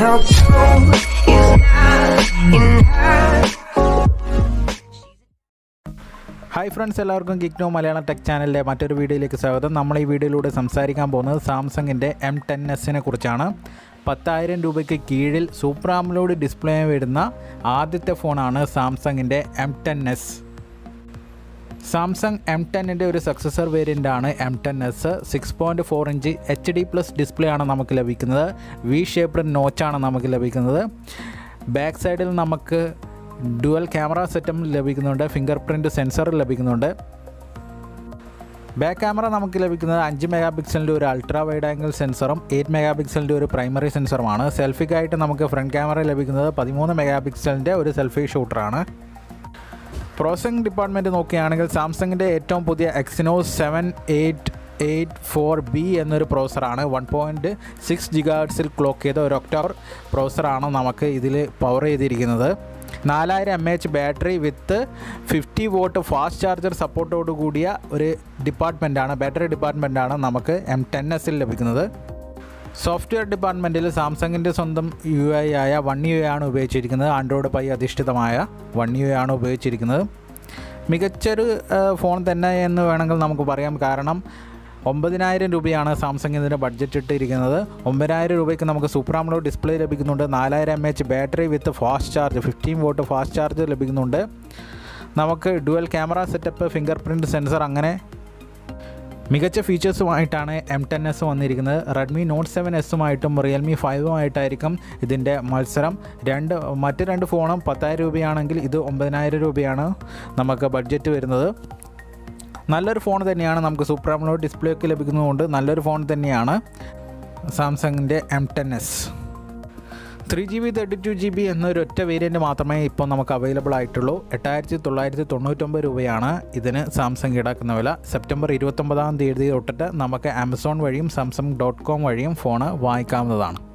no gold is not enough. Hi friends എല്ലാവർക്കും കിക്നോ Malayalam tech ചാനലിലെ മറ്റൊരു വീഡിയോയിലേക്ക് സ്വാഗതം നമ്മൾ ഈ വീഡിയോയിലൂടെ സംസാരിക്കാൻ പോകുന്നത് സാംസങ്ങിൻ്റെ എം ടെൻ എസിനെ കുറിച്ചാണ് പത്തായിരം രൂപയ്ക്ക് കീഴിൽ സൂപ്പർ ആംലോഡ് ഡിസ്പ്ലേ വരുന്ന ആദ്യത്തെ ഫോണാണ് സാംസങ്ങിൻ്റെ M ten S Samsung M ടെന്നിൻ്റെ ഒരു സക്സസർ വേരിയൻ്റ് ആണ് M ten S six point four inch H D plus display ആണ് നമുക്ക് ലഭിക്കുന്നത് വി ഷേപ്ഡ് നോച്ചാണ് നമുക്ക് ലഭിക്കുന്നത് ബാക്ക് സൈഡിൽ നമുക്ക് ഡുവൽ ക്യാമറ സെറ്റപ്പ് ലഭിക്കുന്നുണ്ട് ഫിംഗർ പ്രിൻറ്റ് സെൻസർ ലഭിക്കുന്നുണ്ട് ബാക്ക് ക്യാമറ നമുക്ക് ലഭിക്കുന്നത് അഞ്ച് മെഗാ പിക്സലിൻ്റെ ഒരു അൾട്രാ വൈഡ് ആംഗിൾ സെൻസറും എയ്റ്റ് മെഗാ പിക്സലിൻ്റെ ഒരു പ്രൈമറി സെൻസറുമാണ് സെൽഫിക്കായിട്ട് നമുക്ക് ഫ്രണ്ട് ക്യാമറ ലഭിക്കുന്നത് പതിമൂന്ന് മെഗാ പിക്സലിൻ്റെ ഒരു സെൽഫി ഷൂട്ടറാണ് പ്രോസസ്സിംഗ് ഡിപ്പാർട്ട്മെൻറ്റ് നോക്കുകയാണെങ്കിൽ സാംസങ്ങിൻ്റെ ഏറ്റവും പുതിയ Exynos seven eight eight four B എന്നൊരു പ്രോസറാണ് വൺ പോയിൻറ്റ് സിക്സ് ജിഗാർട്സിൽ ക്ലോക്ക് ചെയ്ത ഒരു ഒക്ടോബർ പ്രോസറാണ് നമുക്ക് ഇതിൽ പവർ ചെയ്തിരിക്കുന്നത് നാലായിരം M H battery with fifty watt fast charger സപ്പോർട്ടോട് കൂടിയ ഒരു ഡിപ്പാർട്ട്മെൻറ്റാണ് ബാറ്ററി ഡിപ്പാർട്ട്മെൻറ്റാണ് നമുക്ക് എം ടെൻ എസിൽ ലഭിക്കുന്നത് സോഫ്റ്റ്വെയർ ഡിപ്പാർട്ട്മെൻറ്റിൽ സാംസങ്ങിൻ്റെ സ്വന്തം യു ഐ ആയ വൺ യു ഐ ആണ് ഉപയോഗിച്ചിരിക്കുന്നത് ആൻഡ്രോയിഡ് പൈ അധിഷ്ഠിതമായ വൺ യു ഐ ആണ് ഉപയോഗിച്ചിരിക്കുന്നത് മികച്ചൊരു ഏഹ്, ഫോൺ തന്നെ എന്ന് വേണമെങ്കിൽ നമുക്ക് പറയാം കാരണം ഒമ്പതിനായിരം രൂപയാണ് സാംസങ് ഇതിൻ്റെ ബഡ്ജറ്റ് ഇട്ടിരിക്കുന്നത് ഒമ്പതിനായിരം രൂപയ്ക്ക് നമുക്ക് സൂപ്പർ ആംലോ ഡിസ്പ്ലേ ലഭിക്കുന്നുണ്ട് നാലായിരം M H battery with fast charge fifteen watt fast charge ലഭിക്കുന്നുണ്ട് നമുക്ക് dual camera setup finger print sensor അങ്ങനെ മികച്ച ഫീച്ചേഴ്സുമായിട്ടാണ് എം ടെൻ എസ് വന്നിരിക്കുന്നത് റെഡ്മി നോട്ട് സെവൻ എസുമായിട്ടും റിയൽമി ഫൈവുമായിട്ടായിരിക്കും ഇതിൻ്റെ മത്സരം രണ്ട് മറ്റ് രണ്ട് ഫോണും പത്തായിരം രൂപയാണെങ്കിൽ ഇത് ഒമ്പതിനായിരം രൂപയാണ് നമുക്ക് ബഡ്ജറ്റ് വരുന്നത് നല്ലൊരു ഫോൺ തന്നെയാണ് നമുക്ക് സൂപ്പർ ആംലോ ഡിസ്പ്ലേ ഒക്കെ ലഭിക്കുന്നതുകൊണ്ട് നല്ലൊരു ഫോൺ തന്നെയാണ് സാംസങ്ങിൻ്റെ M ten S three G B thirty two G B എന്നൊരു ഒറ്റ വേരിയൻറ്റ് മാത്രമേ ഇപ്പോൾ നമുക്ക് അവൈലബിൾ ആയിട്ടുള്ളൂ എട്ടായിരത്തി തൊള്ളായിരത്തി തൊണ്ണൂറ്റൊമ്പത് രൂപയാണ് ഇതിന് സാംസങ് ഈടാക്കുന്ന വില സെപ്റ്റംബർ ഇരുപത്തൊമ്പതാം തീയതി തൊട്ടിട്ട് നമുക്ക് ആമസോൺ വഴിയും സാംസങ് ഡോട്ട് കോം വഴിയും ഫോണ് വാങ്ങിക്കാവുന്നതാണ്